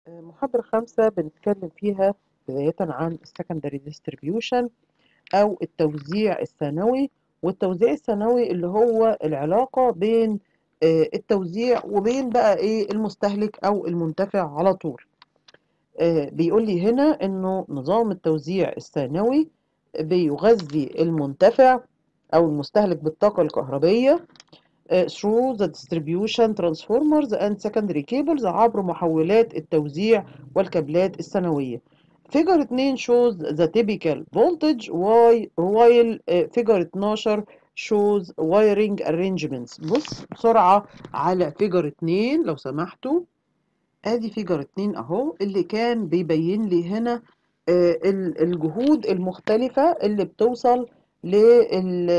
محاضرة خامسة بنتكلم فيها بداية عن السكندري ديستريبيوشن أو التوزيع الثانوي والتوزيع الثانوي اللي هو العلاقة بين آه، التوزيع وبين بقى إيه المستهلك أو المنتفع على طول آه، بيقول لي هنا إنه نظام التوزيع الثانوي بيغذي المنتفع أو المستهلك بالطاقة الكهربية آه، through the distribution transformers and secondary cables عبر محولات التوزيع والكابلات الثانوية. Figure 2 shows the typical voltage while while uh, figure 12 shows wiring arrangements. بص بسرعة على figure 2 لو سمحتوا. ادي figure 2 اهو اللي كان بيبين لي هنا آه، ال- الجهود المختلفة اللي بتوصل لل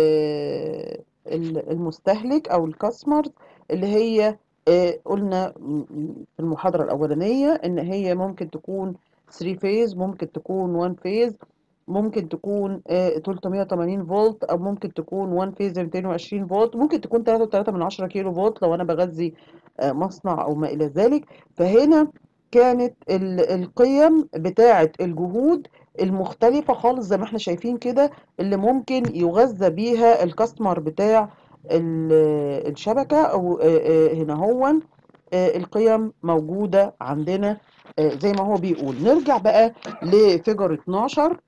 ال- المستهلك او الكاستمر اللي هي آه، قلنا م- م- في المحاضرة الأولانية إن هي ممكن تكون 3 فيز ممكن تكون 1 فيز ممكن تكون آه، 380 فولت أو ممكن تكون 1 فيز 220 فولت ممكن تكون 3.3 من 10 كيلو فولت لو أنا بغذي آه، مصنع أو ما إلى ذلك فهنا كانت ال- القيم بتاعة الجهود المختلفة خالص زي ما احنا شايفين كده اللي ممكن يغذى بيها الكاستمر بتاع ال- الشبكة أو آه، آه، هنا هو آه، القيم موجودة عندنا آه، زي ما هو بيقول نرجع بقى لفيجر 12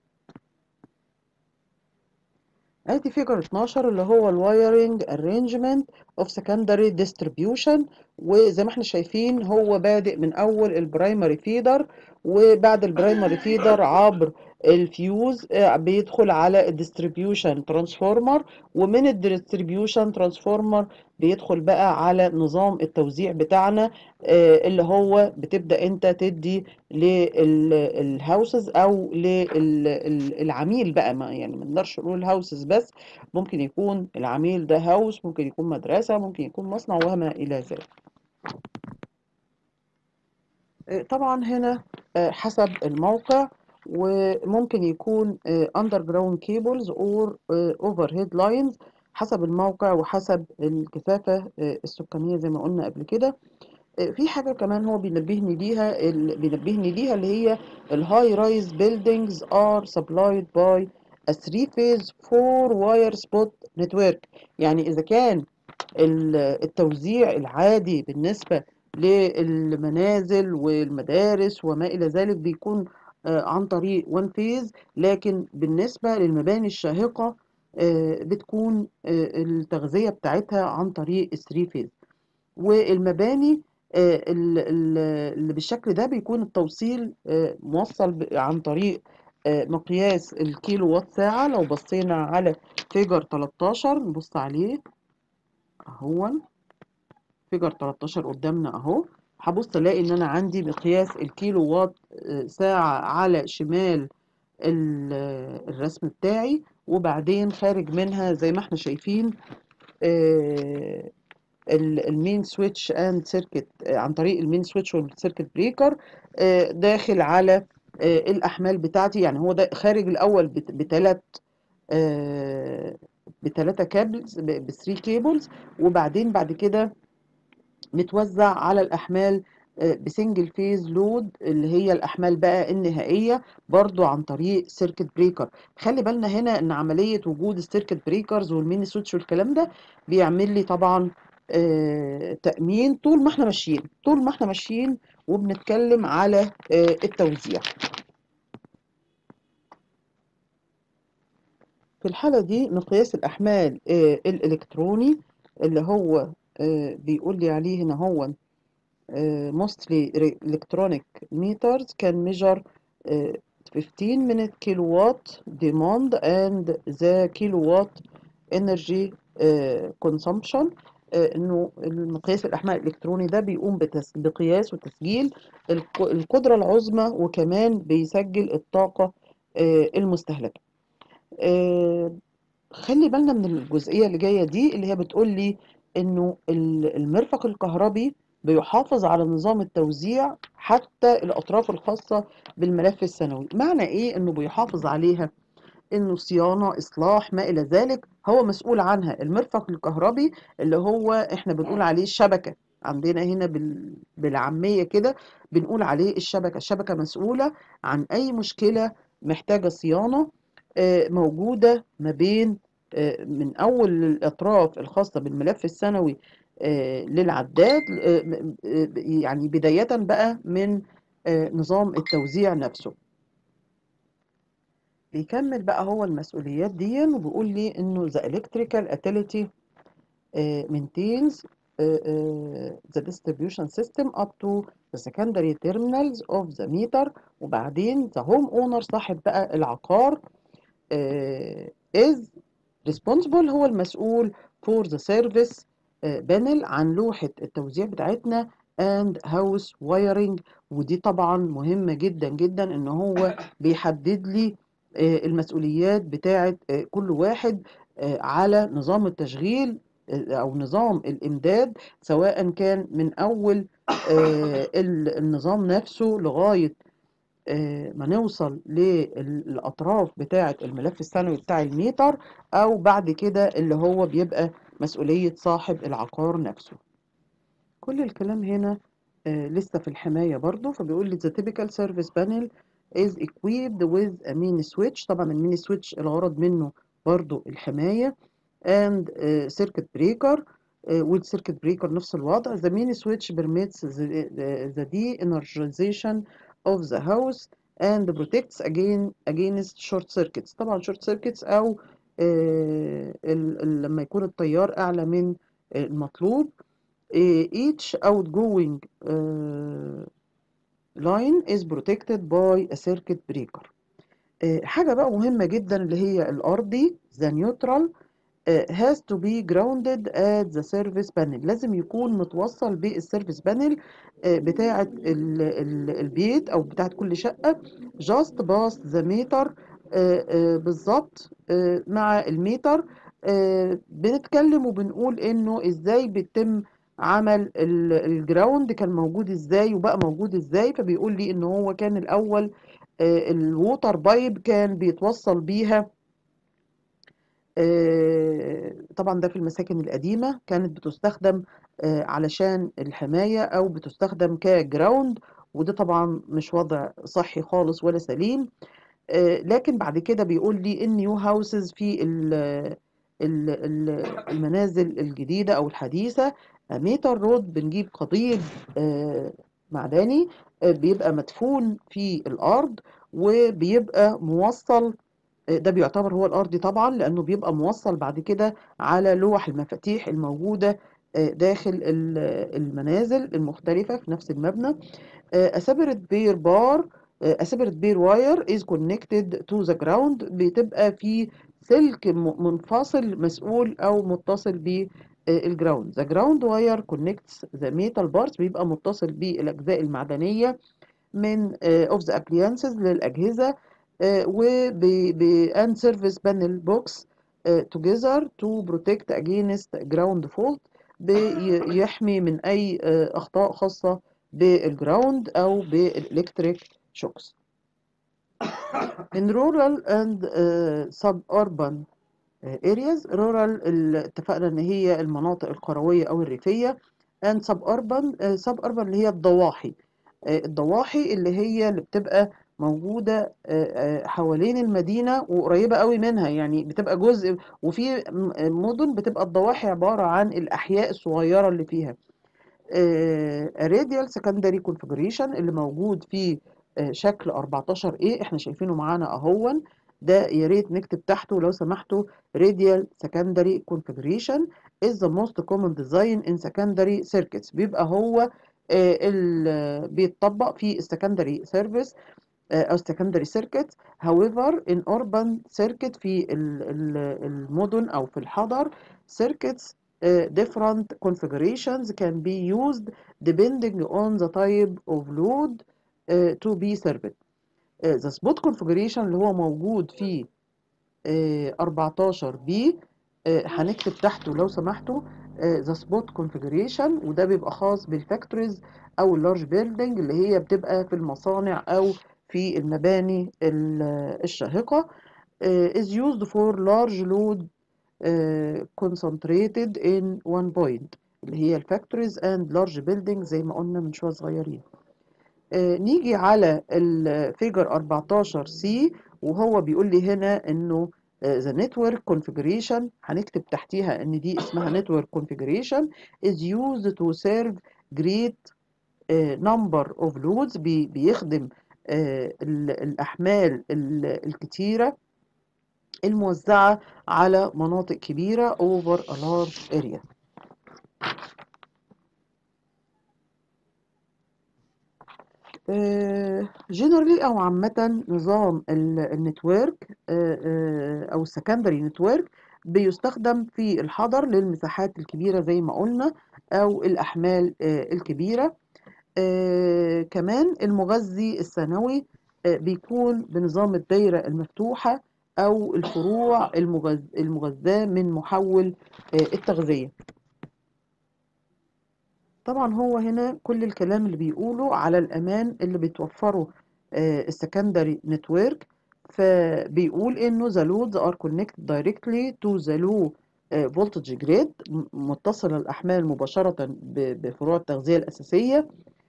ادي فيجر 12 اللي هو الوايرنج ارينجمنت اوف سكندري ديستريبيوشن وزي ما احنا شايفين هو بادئ من اول البرايمري فيدر وبعد البرايمري فيدر عبر الفيوز آه، بيدخل على الديستريبيوشن ترانسفورمر ومن الديستريبيوشن ترانسفورمر بيدخل بقى على نظام التوزيع بتاعنا آه، اللي هو بتبدأ انت تدي للهاوسز او للعميل بقى ما يعني ما نقدرش نقول هاوسز بس ممكن يكون العميل ده هاوس ممكن يكون مدرسة ممكن يكون مصنع وما إلى ذلك آه، طبعا هنا آه، حسب الموقع وممكن يكون اندر جراوند كيبلز اور اوفر هيد لاينز حسب الموقع وحسب الكثافة آه، السكانية زي ما قلنا قبل كده آه، في حاجة كمان هو بينبهني ليها ال- بينبهني ليها اللي هي الهاي رايز buildings are supplied by a three phase four wire spot network يعني إذا كان ال- التوزيع العادي بالنسبة للمنازل والمدارس وما إلى ذلك بيكون آه، عن طريق one phase لكن بالنسبة للمباني الشاهقة آه، بتكون آه، التغذية بتاعتها عن طريق الثري phase والمباني آه، ال- ال- اللي بالشكل ده بيكون التوصيل آه، موصل ب- عن طريق آه، مقياس الكيلو وات ساعة لو بصينا على فيجر 13 نبص عليه اهو فيجر 13 قدامنا اهو هبص الاقي ان انا عندي مقياس الكيلو وات آه، ساعة على شمال ال- آه، الرسم بتاعي وبعدين خارج منها زي ما احنا شايفين آه، ال- المين سويتش اند سيركت عن طريق المين سويتش والسيركت بريكر آه، داخل على آه، الاحمال بتاعتي يعني هو ده خارج الاول بثلاث بثلاثه كابلز ب 3 كيبلز وبعدين بعد كده متوزع على الأحمال آه، بسنجل فيز لود اللي هي الأحمال بقى النهائية برضو عن طريق سيركت بريكر خلي بالنا هنا إن عملية وجود السيركت بريكرز والميني سويتش والكلام ده بيعمل لي طبعا آه، تأمين طول ما احنا ماشيين طول ما احنا ماشيين وبنتكلم على آه، التوزيع في الحالة دي مقياس الأحمال آه، الإلكتروني اللي هو آه، بيقول لي عليه هنا هو uh, mostly re- electronic meters can measure uh, 15 minute kilowatt demand and the kilowatt energy uh, consumption uh, انه المقياس الاحمال الالكتروني ده بيقوم بتس... بقياس وتسجيل الق... القدره العظمى وكمان بيسجل الطاقه uh, المستهلكه uh, خلي بالنا من الجزئية اللي جاية دي اللي هي بتقول لي إنه ال- المرفق الكهربي بيحافظ على نظام التوزيع حتى الأطراف الخاصة بالملف الثانوي معنى إيه إنه بيحافظ عليها إنه صيانة إصلاح ما إلى ذلك هو مسؤول عنها المرفق الكهربي اللي هو إحنا بنقول عليه الشبكة عندنا هنا بال... بالعامية كده بنقول عليه الشبكة الشبكة مسؤولة عن أي مشكلة محتاجة صيانة آه، موجودة ما بين آه، من أول الأطراف الخاصة بالملف السنوي آه، للعداد آه، م- آه، يعني بداية بقى من آه، نظام التوزيع نفسه بيكمل بقى هو المسؤوليات دي وبيقول لي إنه the electrical utility uh, maintains uh, uh, the distribution system up to the secondary terminals of the meter وبعدين the homeowner صاحب بقى العقار uh, is responsible هو المسؤول for the service uh, panel عن لوحة التوزيع بتاعتنا and house wiring ودي طبعا مهمة جدا جدا ان هو بيحدد لي آه، المسؤوليات بتاعت آه، كل واحد آه، على نظام التشغيل آه، او نظام الامداد سواء كان من اول آه، ال- النظام نفسه لغاية آه، ما نوصل للأطراف بتاعة الملف السنوي بتاع الميتر أو بعد كده اللي هو بيبقى مسؤولية صاحب العقار نفسه كل الكلام هنا آه، لسه في الحماية برضو فبيقول لي the typical service panel is equipped with a mini switch طبعا الميني سويتش الغرض منه برضو الحماية and uh, circuit breaker uh, with circuit breaker نفس الوضع the mini switch permits the, the, the de-energization of the house and protects again against short circuits طبعا short circuits أو آه، ال- ال- لما يكون التيار أعلى من المطلوب آه، each outgoing آه، line is protected by a circuit breaker آه، حاجة بقى مهمة جدا اللي هي الأرضي the neutral آه، has to be grounded at the service panel لازم يكون متوصل بالسيرفيس بانل بتاعة ال- ال- البيت أو بتاعة كل شقة just past the meter آه، آه، بالظبط آه، مع الميتر آه، بنتكلم وبنقول إنه إزاي بيتم عمل ال- الجراوند كان موجود إزاي وبقى موجود إزاي فبيقول لي إن هو كان الأول آه، الووتر بايب كان بيتوصل بيها آه، طبعا ده في المساكن القديمة كانت بتستخدم آه، علشان الحماية أو بتستخدم كجراوند وده طبعا مش وضع صحي خالص ولا سليم آه، لكن بعد كده بيقول لي ان نيو هاوسز في ال- ال- ال- المنازل الجديدة أو الحديثة ميتر رود بنجيب قضيب آه، معدني آه، بيبقى مدفون في الأرض وبيبقى موصل ده بيعتبر هو الأرضي طبعا لأنه بيبقى موصل بعد كده على لوح المفاتيح الموجودة آه، داخل ال- المنازل المختلفة في نفس المبنى A separate pair bar a separate pair wire is connected to the ground بتبقى في سلك م- منفصل مسؤول أو متصل بالجراوند the ground wire connects the metal parts بيبقى متصل بالأجزاء المعدنية من آه، of the appliances للأجهزة آه، وب ب and service panel box آه، together to protect against ground fault بيحمي من أي آه، أخطاء خاصة بالجراوند أو بالإلكتريك شوكس in rural and uh, suburban areas rural ال- اتفقنا ان هي المناطق القروية او الريفية and suburban uh, suburban اللي هي الضواحي آه، الضواحي اللي هي اللي بتبقى موجودة آه، آه، حوالين المدينة وقريبة قوي منها يعني بتبقى جزء وفي م- مدن بتبقى الضواحي عبارة عن الأحياء الصغيرة اللي فيها راديال سكندري كونفجريشن اللي موجود في آه، شكل 14 ايه احنا شايفينه معانا اهون ده يا ريت نكتب تحته لو سمحتوا radial secondary configuration is the most common design in secondary circuits بيبقى هو آه، ال- بيتطبق في السكندري سيرفيس أو secondary circuit however in urban circuit في ال- ال- المدن أو في الحضر circuits uh, different configurations can be used depending on the type of load uh, to be served. Uh, the spot configuration اللي هو موجود في آه، 14 بي آه، هنكتب تحته لو سمحتوا ذا سبوت كونفيجريشن وده بيبقى خاص بالفاكتوريز او اللارج بيلدينج اللي هي بتبقى في المصانع او في المباني ال- الشاهقة آه، is used for large load آه، concentrated in one point اللي هي الفاكتوريز اند لارج بيلدينج زي ما قلنا من شويه صغيرين آه، نيجي على الفيجر 14 سي وهو بيقول لي هنا انه the network configuration هنكتب تحتيها ان دي اسمها network configuration is used to serve great آه، number of loads بي- بيخدم آه، ال- الأحمال ال- الكتيرة الموزعة على مناطق كبيرة over a large area جنرالي او عامه نظام ال- النتورك آه، آه، او السكندري نتورك بيستخدم في الحضر للمساحات الكبيره زي ما قلنا او الاحمال آه، الكبيره آه، كمان المغذي الثانوي آه، بيكون بنظام الدايره المفتوحه او الفروع المغذ- المغذاه من محول آه، التغذيه طبعا هو هنا كل الكلام اللي بيقوله على الأمان اللي بتوفره السكندري نتورك فبيقول إنه the loads are connected directly to the low آه، voltage grid م- متصلة الأحمال مباشرة ب- بفروع التغذية الأساسية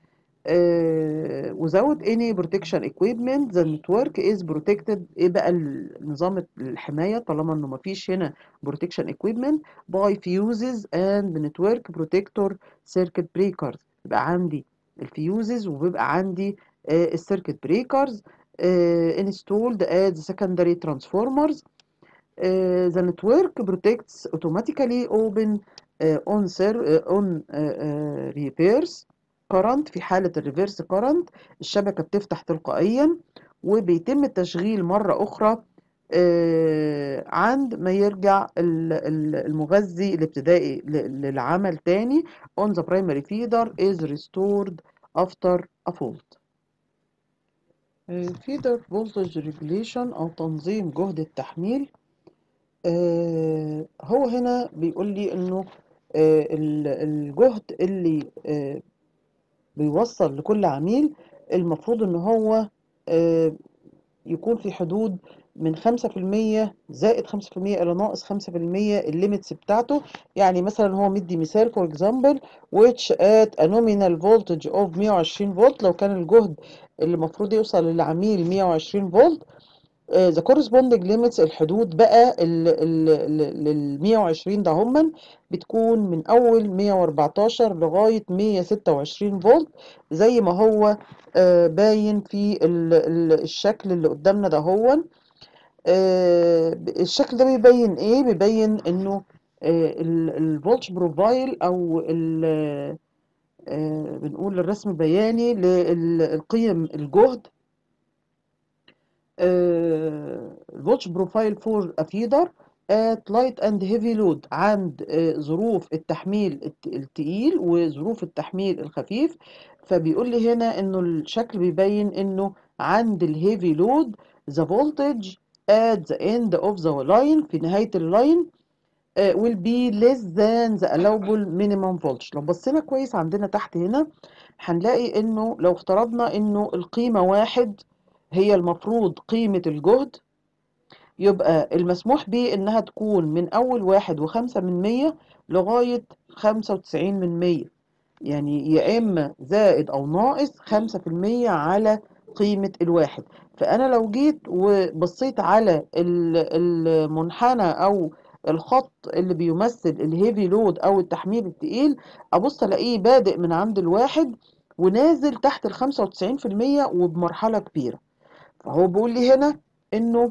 آه، without any protection equipment the network is protected ايه بقى ال- نظام الحماية طالما انه مفيش هنا protection equipment by fuses and network protector circuit breakers يبقى عندي الفيوزز وبيبقى عندي السيركت بريكرز installed as secondary transformers Uh, the network protects automatically open uh, on ser uh, on uh, uh, reverse current في حالة الريفيرس current الشبكة بتفتح تلقائيا وبيتم التشغيل مرة أخرى آه، عند ما يرجع ال- ال- المغذي الابتدائي ل- للعمل تاني on the primary feeder is restored after a fault. آه، feeder voltage regulation أو تنظيم جهد التحميل آه، هو هنا بيقول لي انه آه، ال- الجهد اللي آه، بيوصل لكل عميل المفروض ان هو آه، يكون في حدود من 5% زائد 5% الى ناقص 5% الليميتس بتاعته يعني مثلا هو مدي مثال فور اكزامبل which at a nominal voltage of 120 فولت لو كان الجهد اللي المفروض يوصل للعميل 120 فولت آه، the corresponding limits الحدود بقى لل 120 ده هما بتكون من اول 114 لغايه 126 فولت زي ما هو آه، باين في ال- ال- الشكل اللي قدامنا ده هو آه، الشكل ده بيبين ايه بيبين انه الفولتج بروفايل او ال- آه، بنقول الرسم بياني للقيم الجهد الفولتج بروفايل فور افيدر at light and heavy load عند آه، ظروف التحميل الت- التقيل وظروف التحميل الخفيف فبيقول لي هنا انه الشكل بيبين انه عند الهيفي لود the voltage at the end of the line في نهاية اللاين آه، will be less than the allowable minimum voltage لو بصينا كويس عندنا تحت هنا هنلاقي انه لو افترضنا انه القيمة واحد هي المفروض قيمة الجهد يبقى المسموح به انها تكون من اول واحد وخمسة من مية لغاية خمسة وتسعين من مية يعني يا اما زائد او ناقص خمسة في المية على قيمة الواحد فانا لو جيت وبصيت على ال- المنحنى او الخط اللي بيمثل الهيفي لود او التحميل التقيل ابص الاقيه بادئ من عند الواحد ونازل تحت الخمسة وتسعين في المية وبمرحلة كبيرة فهو بيقول لي هنا انه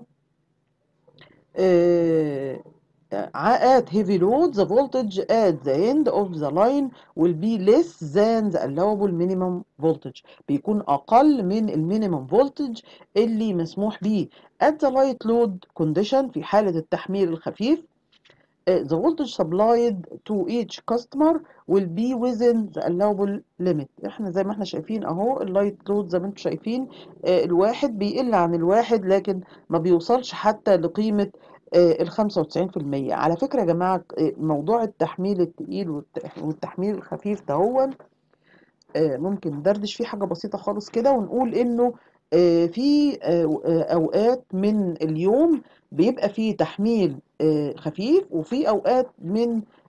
آه، at heavy load the voltage at the end of the line will be less than the allowable minimum voltage بيكون أقل من المينيمم voltage اللي مسموح بيه at the light load condition في حالة التحميل الخفيف uh, the voltage supplied to each customer will be within the allowable limit احنا زي ما احنا شايفين اهو اللايت لود زي ما انتم شايفين آه، الواحد بيقل عن الواحد لكن ما بيوصلش حتى لقيمة ال 95% على فكرة يا جماعة آه، موضوع التحميل التقيل والت- والتحميل الخفيف ده هو آه، ممكن ندردش فيه حاجة بسيطة خالص كده ونقول إنه آه، في آه، آه، أوقات من اليوم بيبقى فيه تحميل آه، خفيف وفي أوقات من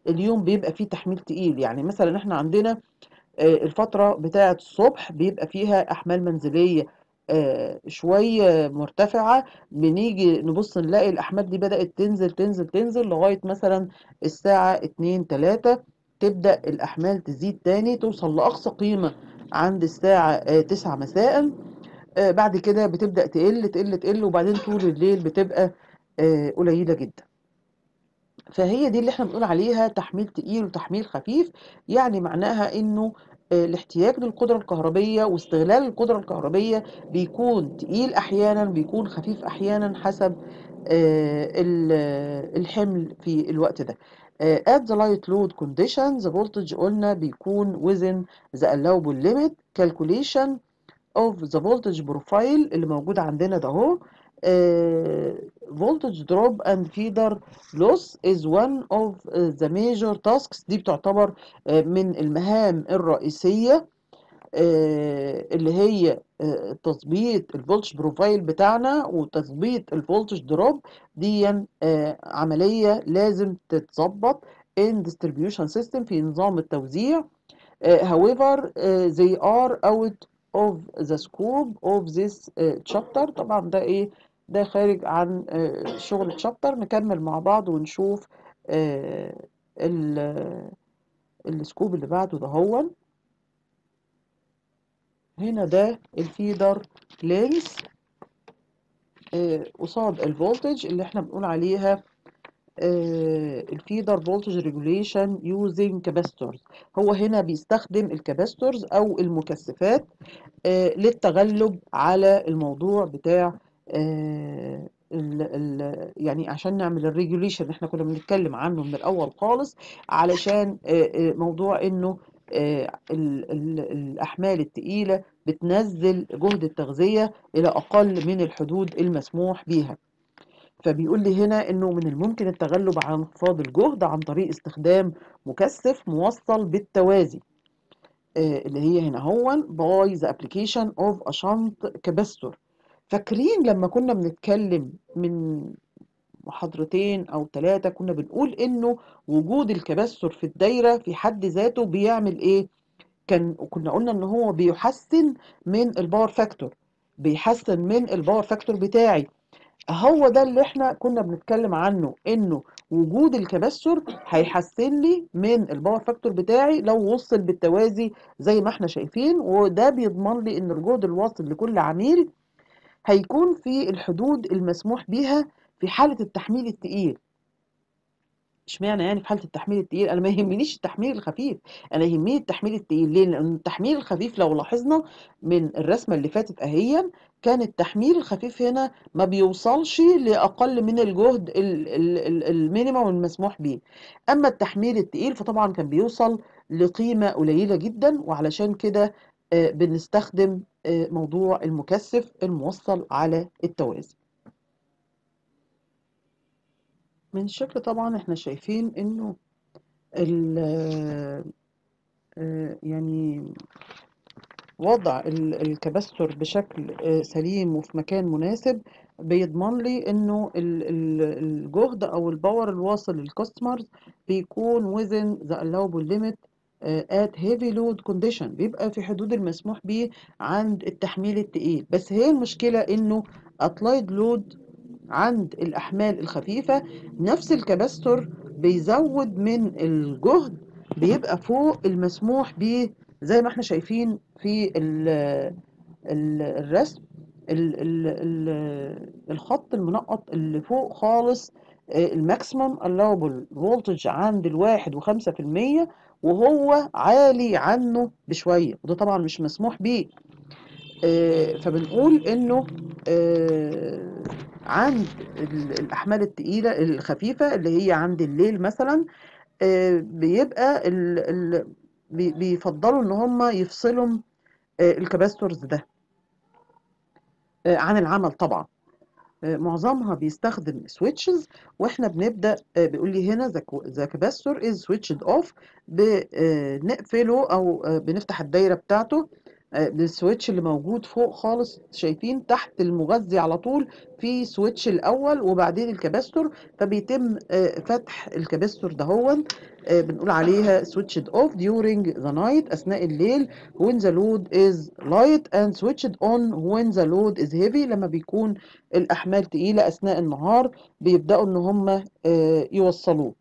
اليوم بيبقى فيه تحميل تقيل يعني مثلا احنا عندنا آه، الفترة بتاعة الصبح بيبقى فيها أحمال منزلية آه، شوية مرتفعة بنيجي نبص نلاقي الأحمال دي بدأت تنزل تنزل تنزل لغاية مثلا الساعة اتنين تلاتة تبدأ الأحمال تزيد تاني توصل لأقصى قيمة عند الساعة آه، تسعة مساء آه، بعد كده بتبدأ تقل تقل تقل وبعدين طول الليل بتبقى آه، قليلة جدا فهي دي اللي احنا بنقول عليها تحميل تقيل وتحميل خفيف يعني معناها انه آه، الاحتياج للقدرة الكهربية واستغلال القدرة الكهربية بيكون تقيل احيانا بيكون خفيف احيانا حسب آه، ال- الحمل في الوقت ده آه، at the light load conditions the voltage قلنا بيكون within the allowable limit calculation of the voltage profile اللي موجود عندنا ده اهو آه، voltage drop and feeder loss is one of the major tasks دي بتعتبر آه، من المهام الرئيسية آه، اللي هي آه، تظبيط الفولتج بروفايل بتاعنا وتظبيط الفولتج دروب دي آه، عملية لازم تتظبط in distribution system في نظام التوزيع Uh, however, uh, they are out of the scope of this uh, chapter طبعا ده ايه ده خارج عن uh, شغل الشابتر نكمل مع بعض ونشوف uh, ال- السكوب اللي بعده ده هو هنا ده الفيدر لينس قصاد الفولتج اللي احنا بنقول عليها الفيدر فولتج ريجوليشن يوزنج كاباستورز هو هنا بيستخدم الكاباستورز او المكثفات آه، للتغلب على الموضوع بتاع آه، ال ال يعني عشان نعمل الريجوليشن احنا كنا بنتكلم عنه من الاول خالص علشان آه، آه، موضوع انه آه، ال ال الاحمال التقيله بتنزل جهد التغذيه الى اقل من الحدود المسموح بيها فبيقول لي هنا انه من الممكن التغلب على انخفاض الجهد عن طريق استخدام مكثف موصل بالتوازي آه، اللي هي هنا هو باي ذا ابلكيشن اوف ا شنط كاباستور فاكرين لما كنا بنتكلم من محاضرتين او ثلاثة كنا بنقول انه وجود الكباستور في الدايرة في حد ذاته بيعمل ايه كان كنا قلنا ان هو بيحسن من الباور فاكتور بيحسن من الباور فاكتور بتاعي هو ده اللي احنا كنا بنتكلم عنه انه وجود الكباستور هيحسن لي من الباور فاكتور بتاعي لو وصل بالتوازي زي ما احنا شايفين وده بيضمن لي ان الجهد الواصل لكل عميل هيكون في الحدود المسموح بيها في حالة التحميل التقيل اشمعنى يعني في حالة التحميل التقيل انا ما يهمنيش التحميل الخفيف انا يهمني التحميل التقيل ليه لان التحميل الخفيف لو لاحظنا من الرسمة اللي فاتت اهيا كان التحميل الخفيف هنا ما بيوصلش لاقل من الجهد ال- ال- ال- المينيمم المسموح به اما التحميل التقيل فطبعا كان بيوصل لقيمة قليلة جدا وعلشان كده آه، بنستخدم آه، موضوع المكثف الموصل على التوازي من الشكل طبعا احنا شايفين انه ال آه، يعني وضع ال- الكباستور بشكل آه، سليم وفي مكان مناسب بيضمن لي انه ال- ال- الجهد او الباور الواصل للكاستمرز بيكون within the allowable limit آه، at heavy load condition بيبقى في حدود المسموح به عند التحميل التقيل بس هي المشكلة انه applied load عند الأحمال الخفيفة نفس الكباستور بيزود من الجهد بيبقى فوق المسموح به زي ما احنا شايفين في ال ال الرسم ال ال ال الخط المنقط اللي فوق خالص الماكسيمم allowable فولتج عند الواحد وخمسة في المية وهو عالي عنه بشوية وده طبعا مش مسموح بيه آه، فبنقول انه آه، عند ال- الاحمال التقيله الخفيفه اللي هي عند الليل مثلا آه، بيبقى ال ال بي- بيفضلوا ان هم يفصلوا آه، الكباستورز ده آه، عن العمل طبعا آه، معظمها بيستخدم سويتشز واحنا بنبدا آه، بيقول لي هنا ذا كاباستور از سويتشد اوف بنقفله او آه، بنفتح الدايره بتاعته آه، السويتش اللي موجود فوق خالص شايفين تحت المغذي على طول في سويتش الاول وبعدين الكباستور فبيتم آه، فتح الكباستور دهون آه، بنقول عليها switched off during the night اثناء الليل when the load is light and switched on when the load is heavy لما بيكون الاحمال تقيله اثناء النهار بيبداوا ان هم يوصلوه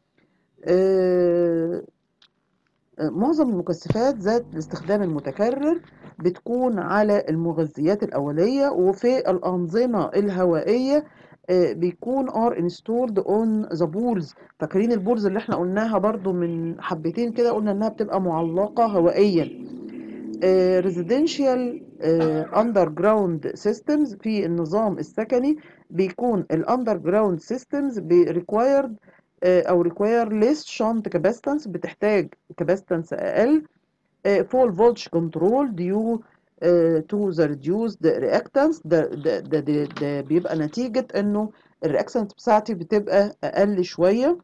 آه، معظم المكثفات ذات الاستخدام المتكرر بتكون على المغذيات الأولية وفي الأنظمة الهوائية آه، بيكون are installed on the balls فاكرين البولز اللي احنا قلناها برضو من حبتين كده قلنا انها بتبقى معلقة هوائيا آه، residential آه، underground systems في النظام السكني بيكون ال underground systems بي required آه، او require less shunt capacitance بتحتاج capacitance اقل آه، full voltage control due آه، to the reduced reactance ده ده ده, ده, ده بيبقى نتيجة انه الرياكتنس بتاعتي بتبقى اقل شوية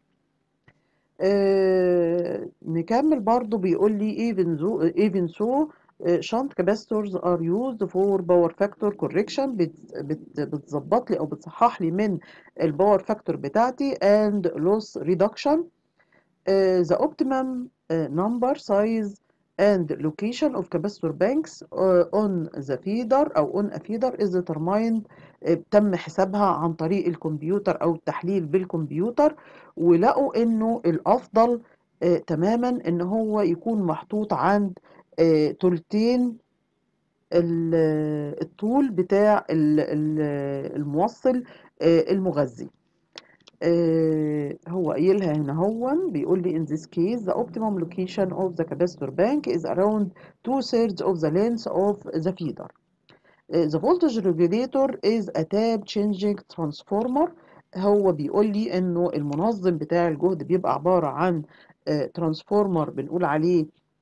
آه، نكمل برضو بيقول لي even so, even so آه، shunt capacitors are used for power factor correction بت- بت- بتظبط لي او بتصحح لي من الباور فاكتور بتاعتي and loss reduction uh, the optimum uh, number size and location of capacitor banks uh, on the feeder أو on a feeder is determined uh, تم حسابها عن طريق الكمبيوتر أو التحليل بالكمبيوتر ولقوا إنه الأفضل uh, تماما إن هو يكون محطوط عند uh, تلتين ال- الطول بتاع ال- ال- الموصل آه، المغذي آه، هو قايلها هنا هو بيقول لي in this case the optimum location of the capacitor bank is around two thirds of the length of the feeder آه، the voltage regulator is a tab changing transformer هو بيقول لي انه المنظم بتاع الجهد بيبقى عبارة عن ترانسفورمر بنقول عليه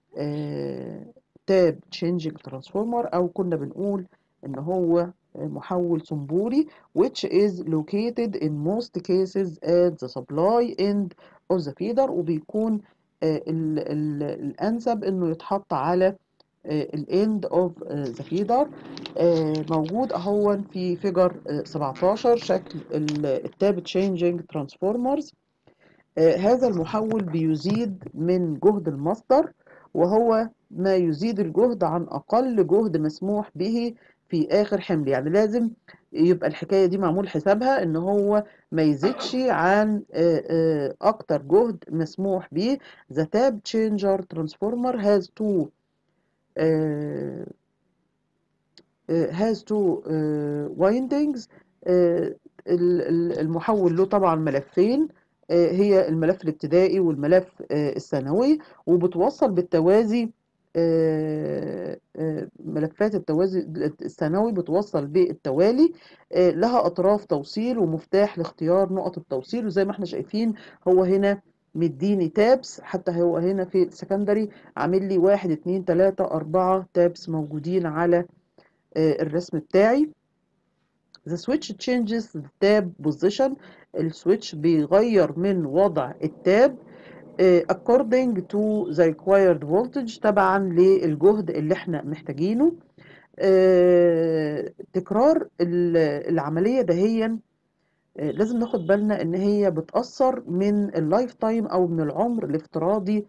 تاب changing transformer او كنا بنقول ان هو آه، محول صنبوري which is located in most cases at the supply end of the feeder وبيكون آه، ال ال الانسب انه يتحط على الاند اوف ذا فيدر موجود اهو في فيجر 17 شكل التاب تشينجينج ترانسفورمرز هذا المحول بيزيد من جهد المصدر وهو ما يزيد الجهد عن اقل جهد مسموح به في اخر حمل يعني لازم يبقى الحكايه دي معمول حسابها ان هو ما يزيدش عن آه، آه، اكتر جهد مسموح به the tab changer transformer has two آه، آه، has two آه، windings آه، ال- ال- المحول له طبعا ملفين آه، هي الملف الابتدائي والملف آه، الثانوي وبتوصل بالتوازي آه، آه، ملفات التوازي الثانوي بتوصل بالتوالي آه، لها أطراف توصيل ومفتاح لاختيار نقط التوصيل وزي ما احنا شايفين هو هنا مديني تابس حتى هو هنا في السكندري عامل لي واحد اتنين تلاتة أربعة تابس موجودين على آه، الرسم بتاعي The switch changes the tab position السويتش بيغير من وضع التاب آه، according to the required voltage تبعا للجهد اللي احنا محتاجينه آه، تكرار ال- العملية دهيا آه، لازم ناخد بالنا ان هي بتأثر من اللايف تايم او من العمر الافتراضي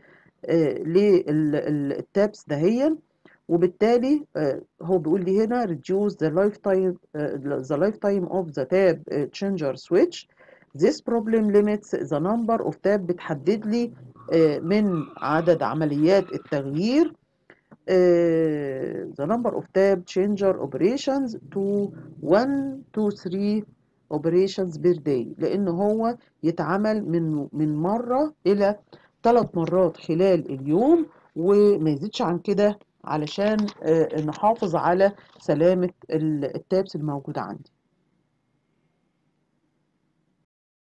للتابس دهيا وبالتالي آه، هو بيقول لي هنا reduce the lifetime uh, the lifetime of the tab uh, changer switch this problem limits the number of tab بتحدد لي آه، من عدد عمليات التغيير آه، the number of tab changer operations to 1 to 3 operations per day لأن هو يتعمل من من مرة إلى ثلاث مرات خلال اليوم وما يزيدش عن كده علشان آه، نحافظ على سلامة ال- التابس الموجودة عندي